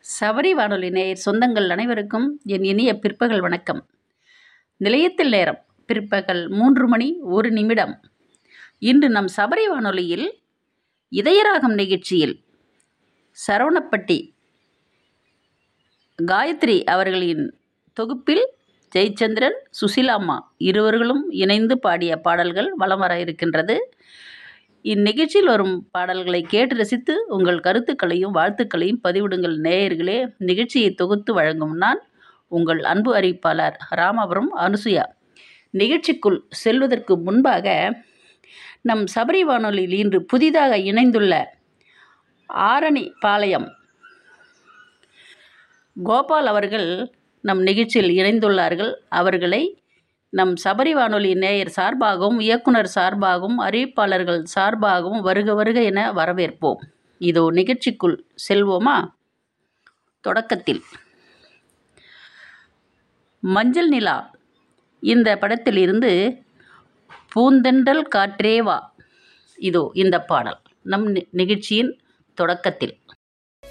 சபரி வானொலி நேயர் சொந்தங்கள் அனைவருக்கும் என் இனிய பிற்பகல் வணக்கம் நிலையத்தில் நேரம் பிற்பகல் மூன்று மணி ஒரு நிமிடம் இன்று நம் சபரி வானொலியில் இதயராகம் நிகழ்ச்சியில் சரவணப்பட்டி காயத்ரி அவர்களின் தொகுப்பில் ஜெயச்சந்திரன் சுசிலாம்மா இருவர்களும் இணைந்து பாடிய பாடல்கள் வலம் வர இருக்கின்றது இந்நிகழ்ச்சியில் வரும் பாடல்களை கேட்டு ரசித்து உங்கள் கருத்துக்களையும் வாழ்த்துக்களையும் பதிவிடுங்கள் நேயர்களே நிகழ்ச்சியை தொகுத்து வழங்கும் நான் உங்கள் அன்பு அறிவிப்பாளர் ராமபுரம் அனுசுயா நிகழ்ச்சிக்குள் செல்வதற்கு முன்பாக நம் சபரி வானொலியில் இன்று புதிதாக இணைந்துள்ள ஆரணி பாளையம் கோபால் அவர்கள் நம் நிகழ்ச்சியில் இணைந்துள்ளார்கள் அவர்களை நம் சபரி வானொலி நேயர் சார்பாகவும் இயக்குனர் சார்பாகவும் அறிவிப்பாளர்கள் சார்பாகவும் வருக வருக என வரவேற்போம் இதோ நிகழ்ச்சிக்குள் செல்வோமா தொடக்கத்தில் மஞ்சள் நிலா இந்த படத்திலிருந்து பூந்தென்றல் காற்றேவா இதோ இந்த பாடல் நம் நி- நிகழ்ச்சியின் தொடக்கத்தில்